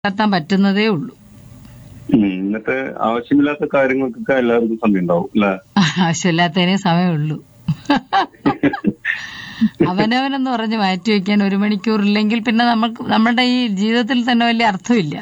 നടത്താൻ പറ്റുന്നതേ ഉള്ളൂ ഉം. എന്നിട്ട് ആവശ്യമില്ലാത്ത കാര്യങ്ങൾക്കൊക്കെ എല്ലാവർക്കും സമയം ഉണ്ടാവും അല്ലെ ആവശ്യമില്ലാത്തതിനേ സമയമുള്ളൂ അവനവനെന്ന് പറഞ്ഞ് മാറ്റി വെക്കാൻ ഒരു മണിക്കൂർ ഇല്ലെങ്കിൽ പിന്നെ നമുക്ക് നമ്മുടെ ഈ ജീവിതത്തിൽ തന്നെ വലിയ അർത്ഥമില്ല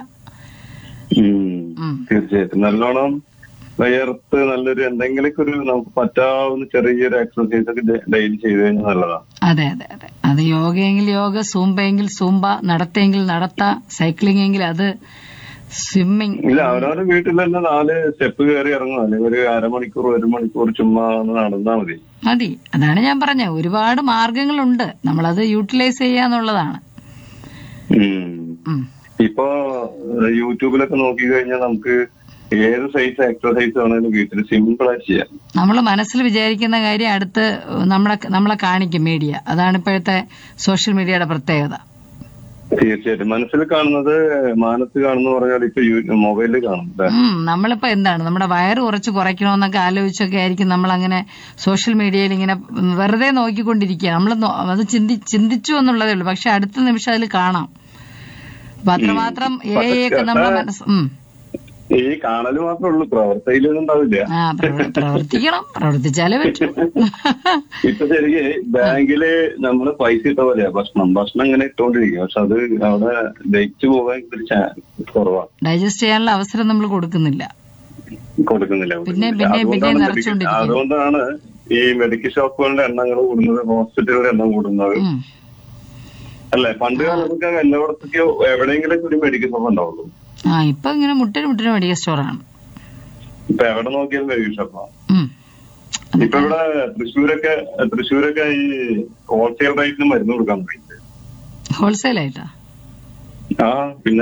ഉം. തീർച്ചയായിട്ടും നല്ലോണം വയർത്ത് നല്ലൊരു എന്തെങ്കിലുമൊക്കെ ഒരു നമുക്ക് പറ്റാവുന്ന ചെറിയൊരു എക്സർസൈസ് ഒക്കെ ഡെയിലി ചെയ്ത് കഴിഞ്ഞാൽ നല്ലതാണ് അതെ അതെ അതെ അത് യോഗയെങ്കിൽ യോഗ സൂംബയെങ്കിൽ സൂംബ നടത്തെങ്കിൽ നടത്ത സൈക്ലിംഗ് എങ്കിൽ അത് സ്വിമ്മിങ് ഇല്ല അവരവരുടെ വീട്ടിൽ തന്നെ നാല് സ്റ്റെപ്പ് കയറി ഇറങ്ങും അല്ലെങ്കിൽ ഒരു അരമണിക്കൂർ ഒരു മണിക്കൂർ ചുമ്മാ ഒന്ന് നടന്നാ മതി മതി അതാണ് ഞാൻ പറഞ്ഞത് ഒരുപാട് മാർഗങ്ങളുണ്ട് നമ്മളത് യൂട്ടിലൈസ് ചെയ്യാന്നുള്ളതാണ് ഉം. ഉം. ഇപ്പൊ ഏഹ്, യൂട്യൂബിലൊക്കെ നോക്കി കഴിഞ്ഞാൽ നമുക്ക് ഏത് സൈസ് എക്സർസൈസ് ആണെങ്കിലും വീട്ടിൽ സിമ്പിൾ ആയിട്ട് ചെയ്യാം നമ്മൾ മനസ്സിൽ വിചാരിക്കുന്ന കാര്യം അടുത്ത് നമ്മളെ നമ്മളെ കാണിക്കും മീഡിയ അതാണ് ഇപ്പോഴത്തെ സോഷ്യൽ മീഡിയയുടെ പ്രത്യേകത തീർച്ചയായിട്ടും മനസ്സിൽ കാണുന്നത് മാനത്ത് കാണുന്ന പറഞ്ഞാൽ ഇപ്പൊ യൂ- മൊബൈലിൽ കാണും അല്ലേ? ഉം നമ്മളിപ്പോ എന്താണ് നമ്മുടെ വയറ് കുറച്ച് കുറയ്ക്കണമെന്നൊക്കെ ആലോചിച്ചൊക്കെ ആയിരിക്കും നമ്മൾ അങ്ങനെ സോഷ്യൽ മീഡിയയിൽ ഇങ്ങനെ വെറുതെ നോക്കിക്കൊണ്ടിരിക്കുക നമ്മൾ അത് ചിന്തി ചിന്തിച്ചു എന്നുള്ളതേ ഉള്ളൂ പക്ഷെ അടുത്ത നിമിഷം അതിൽ കാണാം അപ്പൊ അത്രമാത്രം എ ഒക്കെ നമ്മുടെ മനസ്സ് ഉം ഈ കാണല് മാത്രമേ ഉള്ളൂ പ്രവർത്തയിലൊന്നും ഉണ്ടാവില്ല ആ പ്രവർ- പ്രവർത്തിക്കണം പ്രവർത്തിച്ചാലേ പറ്റൂ ഇപ്പൊ ശരിക്ക് ബാങ്കില് നമ്മള് പൈസ ഇട്ട പോലെയാ ഭക്ഷണം ഭക്ഷണം ഇങ്ങനെ ഇട്ടോണ്ടിരിക്കും പക്ഷെ അത് അവിടെ ദഹിച്ചു പോകാൻ ഒരു ചാൻസ് കുറവാ ഡൈജസ്റ്റ് ചെയ്യാനുള്ള അവസരം നമ്മൾ കൊടുക്കുന്നില്ല കൊടുക്കുന്നില്ല പിന്നെ കൊടുക്കുന്നില്ല. പിന്നെ പിന്നെ അതുകൊണ്ടാണ് നിറച്ചുകൊണ്ടിരിക്കും. അതുകൊണ്ടാണ് ഈ മെഡിക്കൽ ഷോപ്പുകളുടെ എണ്ണങ്ങൾ കൂടുന്നത് ഹോസ്പിറ്റലുകളുടെ എണ്ണം കൂടുന്നത് ഉം അല്ലെ പണ്ട് കാലത്തൊക്കെ എല്ലായിടത്തൊക്കെ എവിടെയെങ്കിലും ഒരു മെഡിക്കൽ ഷോപ്പ് ഉണ്ടാവുള്ളൂ ആ ഇപ്പൊ ഇങ്ങനെ മുട്ടിന് മുട്ടിന് മെഡിക്കൽ സ്റ്റോറാണ് ഇപ്പൊ എവിടെ നോക്കിയാലും മെഡിക്കൽ ഷോപ്പാണ് ഉം ഇപ്പൊ ഇവിടെ തൃശ്ശൂരൊക്കെ തൃശ്ശൂരൊക്കെ ഈ ഹോൾസെയിൽ റേറ്റിന് മരുന്ന് കൊടുക്കാൻ തുടങ്ങി ഹോൾസെയിൽ ആയിട്ടാ ആ പിന്നെ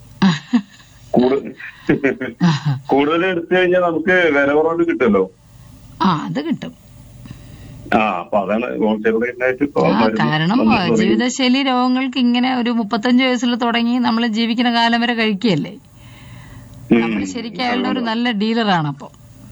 കൂടു- കൂടുതൽ എടുത്തു കഴിഞ്ഞാൽ നമുക്ക് വില കുറവിട്ട് കിട്ടുമല്ലോ ആ അത് കിട്ടും ആ അപ്പൊ അതാണ് ഹോൾസെയിൽ റേറ്റിനായിട്ട് ഇപ്പൊ ആ മരുന്ന് കാരണം വന്ന് തുടങ്ങി. ജീവിതശൈലി രോഗങ്ങൾക്ക് ഇങ്ങനെ ഒരു മുപ്പത്തഞ്ച് വയസ്സിൽ തുടങ്ങി നമ്മൾ ജീവിക്കുന്ന കാലം വരെ കഴിക്കുകയല്ലേ ഉം. നമ്മൾ ശരിക്കും അയാളുടെ ഒരു നല്ല ഡീലറാണ് അപ്പൊ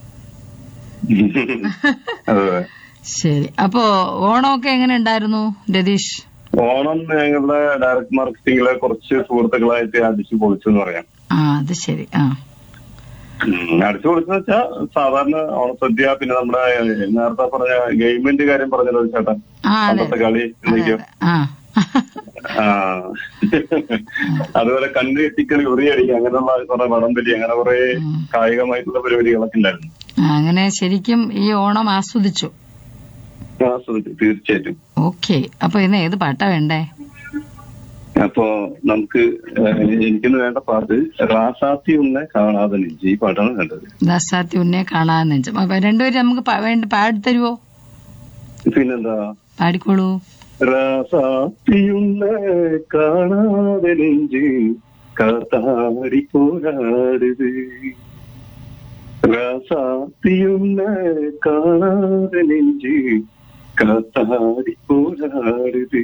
അതെ ശരി അപ്പോ ഓണമൊക്കെ എങ്ങനെ ഉണ്ടായിരുന്നു രതീഷ് ഓണം ഞങ്ങളുടെ ഡയറക്ട് മാർക്കറ്റിംഗിലെ കുറച്ച് സുഹൃത്തുക്കളായിട്ട് അടിച്ചു പൊളിച്ചു എന്ന് പറയാം ആ അത് ശരി ആ ഉം, അടിച്ചു പൊളിച്ചെന്ന് വെച്ചാ സാധാരണ ഓണസദ്യ പിന്നെ നമ്മുടെ ഏഹ്, നേരത്തെ പറഞ്ഞ ഗെയിമിന്റെ കാര്യം പറഞ്ഞല്ലോ ഒരു ചേട്ടൻ ആ അതെ പണ്ടത്തെ കളി അതെ എന്തൊക്കെയോ അതെ ആ ആ അതുപോലെ കണ്ണ് കെട്ടിക്കളി ഉറിയടി അങ്ങനെയുള്ള കുറെ വടംവലി അങ്ങനെ കുറെ ഉം. കായികമായിട്ടുള്ള പരിപാടികളൊക്കെ ഉണ്ടായിരുന്നു ആ, അങ്ങനെ ശരിക്കും ഈ ഓണം ആസ്വദിച്ചു ആസ്വദിച്ചു തീർച്ചയായിട്ടും ഓക്കെ അപ്പൊ ഇന്ന് ഏത് പാട്ടാ വേണ്ടേ അപ്പോ നമുക്ക് ഏഹ്, എനിക്കിന്ന് വേണ്ട പാട്ട് റാസാത്തി ഉന്നെ കാണാതെ നെഞ്ച് ഈ പാട്ടാണ് വേണ്ടത് ദാസാത്തി ഉന്നെ കാണാൻ നെഞ്ചം അപ്പൊ രണ്ടുപേരും നമുക്ക് പ- വേണ്ട പാടി തരുവോ പിന്നെന്താ പാടിക്കോളൂ റാസാത്തിയുന്നെ കാണാതെ നെഞ്ച് കാത്താടി പോരാടുത് റാസാത്തിയുന്നെ കാണാതെ നെഞ്ച് കാത്താടി പോരാടുത്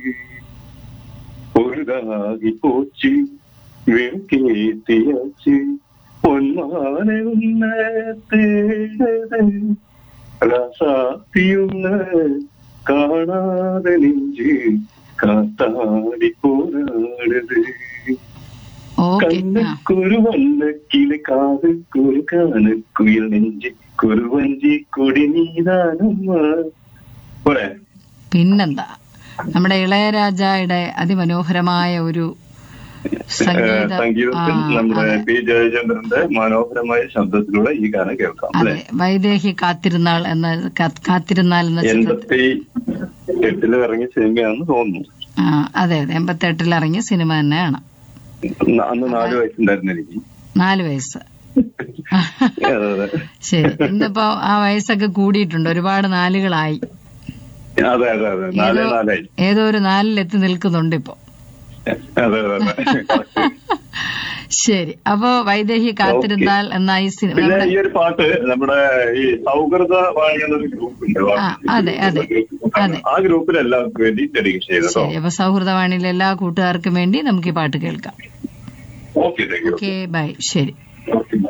പൊഴുതാകി പോച്ച് വെളുക്കേത്തിയച്ച് പൊന്മാനെ ഉന്നെ തേടത് റാസാത്തിയുന്നെ കാണാതെ നെഞ്ച് കാത്താടി പോരാടുത് ഓക്കെ ആ കണ്ണക്കുരു വണ്ണക്കിലെ കാതുക്കുരു കാണക്കുയിൽ നെഞ്ച് കുറുവഞ്ചി കൊടി നീതാനമ്മ പോരെ പിന്നെന്താ നമ്മുടെ ഇളയരാജയുടെ അതിമനോഹരമായ ഒരു സംഗീത ആ, സംഗീതത്തിൽ നമ്മുടെ അതെ. പി ജയചന്ദ്രന്റെ മനോഹരമായ ശബ്ദത്തിലൂടെ ഈ ഗാനം കേൾക്കാം അല്ലെ അതെ വൈദേഹി കാത്തിരുന്നാൾ എന്ന കാ- കാത്തിരുന്നാൽ എന്ന ചിത്രത്തിൽ എൺപത്തി എട്ടില് ഇറങ്ങിയ സിനിമയാണെന്ന് തോന്നുന്നു ആ, അതെ അതെ എൺപത്തെട്ടിൽ ഇറങ്ങിയ സിനിമ തന്നെയാണ് അന്ന് അന്ന് നാല് വയസ്സുണ്ടായിരുന്നു എനിക്ക് നാല് വയസ്സ് അതെ അതെ ശരി ഇന്നിപ്പോ ആ വയസ്സൊക്കെ കൂടിയിട്ടുണ്ട് ഒരുപാട് നാലുകളായി അതെ അതെ അതെ നാല് ഏതോ- നാലായി ഏതോ ഒരു നാലിലെത്തി നിൽക്കുന്നുണ്ട് ഇപ്പൊ അതെ അതെ അതെ ശരി അപ്പോ വൈദേഹി കാത്തിരുന്നാൽ എന്ന ഈ സിനിമ പിന്നെ നമ്മുടെ ഈ ഒരു പാട്ട് നമ്മുടെ ഈ സൗഹൃദ വാണി എന്നൊരു ഗ്രൂപ്പ് ഉണ്ട് ആ, അതെ, അതെ, അതെ. ആ ഗ്രൂപ്പിൽ എല്ലാവർക്കും വേണ്ടി ഡെഡിക്കേഷൻ ചെയ്തോ ശരി അപ്പൊ സൗഹൃദവാണിയിലെ എല്ലാ കൂട്ടുകാർക്കും വേണ്ടി നമുക്ക് ഈ പാട്ട് കേൾക്കാം okay thank you okay bye ശരി ഓക്കെ